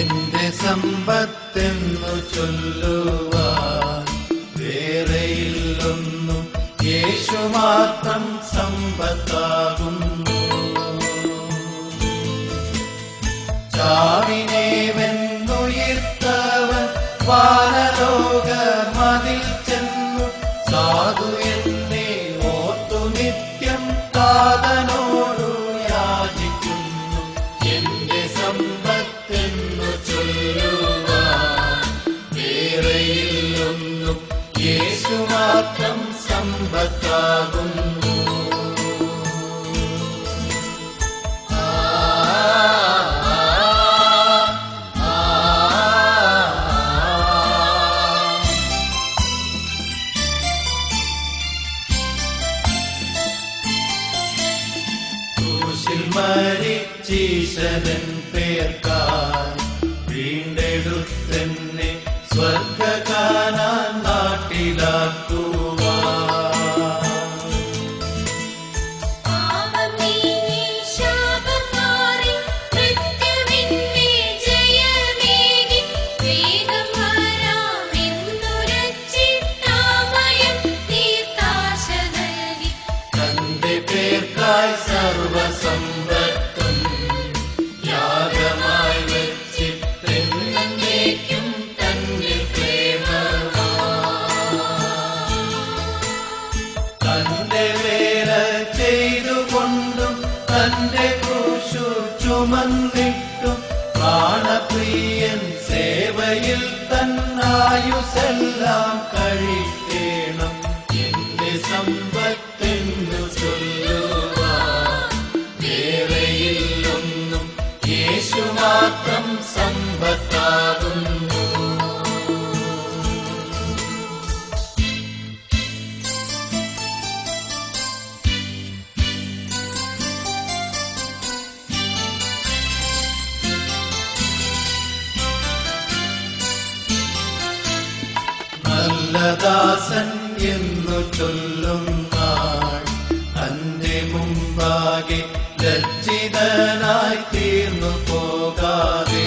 എന്റെ സമ്പത്തെന്നു ചൊല്ലുവാൻ വേറെയില്ലൊന്നും യേശു മാത്രം സമ്പത്താകുന്നു ചാവിനെ വെന്നുയിർത്തവൻ വാനലോക മതിൽ ചെന്നു സാധു എന്നെ ഓർത്തു നിത്യം താതനോടു യാചിക്കുന്നു എന്റെ സമ്പത്തെന്നു ചൊല്ലുവാൻ വേറെയില്ലൊന്നും യേശു മാത്രം സമ്പത്താകുന്നു ക്രൂശിൽ മരിച്ചീശരൻ പേർക്കായി വീണ്ടെടുത്തെന്നെ സ്വർഗകാനാൻ നാട്ടിലാക്കുവാൻ പാപം നീങ്ങി ശാപം മാറി മൃത്യുവിന്മേൽ ജയമേകി വേഗം വരാമെന്നുരച്ചിട്ടാമയം തീർത്താശ നൽകി തന്റെ പേർക്കായി സർവസമ്പത്തും യാഗമായി വെച്ചിട്ടെന്നേക്കും തന്നിൽ പ്രേമമാ തന്റെ വേല ചെയ്തുകൊണ്ടും തന്റെ ക്രൂശു ചുമന്നിട്ടും പ്രാണപ്രിയൻ സേവയിൽ തന്നായുസെല്ലാം കഴിക്കേണം എന്റെ സമ്പത്തെന്നു ചൊല്ലുവാൻ വേറെയില്ലൊന്നും യേശു മാത്രം സമ്പത്താകുന്നു നല്ല ദാസൻ എന്നു ചൊല്ലും നാൾ തന്റെ മുമ്പാകെ ലജ്ജിതനായി തീർന്നു പോകാതെ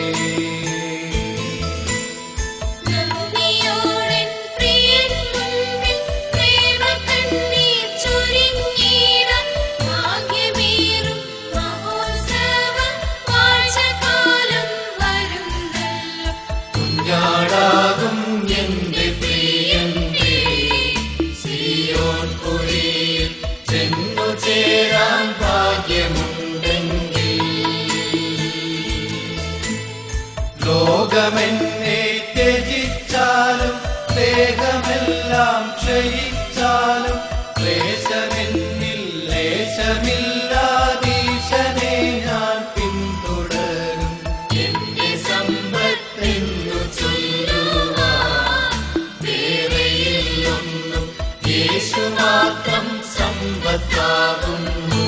നന്ദിയോടൻ പ്രിയൻ മുൻപിൽ പ്രേമകണ്ണീർ ചൊരിഞ്ഞീടാം. ഭാഗ്യമേറും മഹോത്സവം വാഴ്ചകാലം വരുന്നല്ലോ. കുഞ്ഞാടാകും എന്റെ പ്രിയന്റെ സിയോൻ പുരിയിൽ ചെന്നു ചേരാൻ ഭാഗ്യമുണ്ടെങ്കിൽ ലോകമെന്നെ ത്യജിച്ചാലും ദേഹമെല്ലാം ക്ഷയിച്ചാലും ക്ലേശമെന്നിൽ ലേശമില്ലാതീശനെ ഞാൻ പിന്തുടരും എന്റെ സമ്പത്തെന്നു ചൊല്ലുവാൻ വേറെയില്ലൊന്നും യേശു മാത്രം സമ്പത്താകുന്നു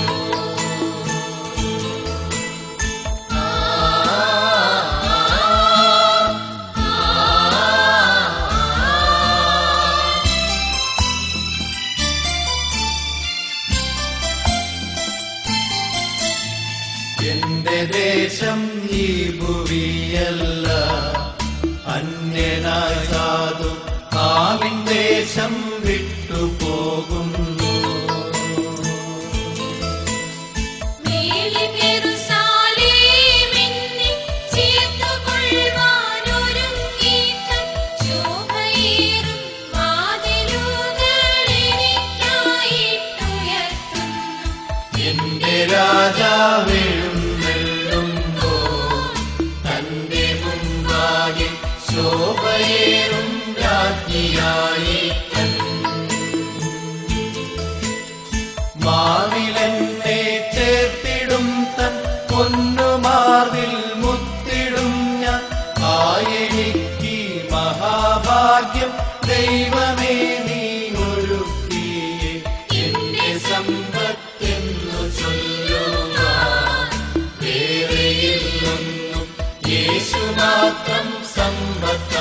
എന്റെ ദേശം ഈ ഭുവിയല്ല അന്യനായ സാധു ആവിൻ ദേശം വിട്ടുപോകുന്നു മേലെ യെരൂശലേമെന്നെ ചേർത്തുകൊള്ളുവാനൊരുങ്ങിയിട്ട് ശോഭയേറും വാതിലുകളെനിക്കായിട്ടുയർത്തുന്നു. എന്റെ രാജാവെഴുന്നള്ളുമ്പോ തന്റെ മുമ്പാകെ ശോഭയേറും രാജ്ഞിയായി മാവിലെന്നെ ചേർത്തിടും തൻ പൊന്നുമാർവിൽ മുത്തിടും ഞാൻ ആയെനിക്ക് മഹാഭാഗ്യം ദൈവമേ നീ ഒരുക്കിയേ എന്റെ സമ്പത്തെന്നു ചൊല്ലുവാൻ വേറെയില്ലൊന്നും യേശു മാത്രം സമ്പത്ത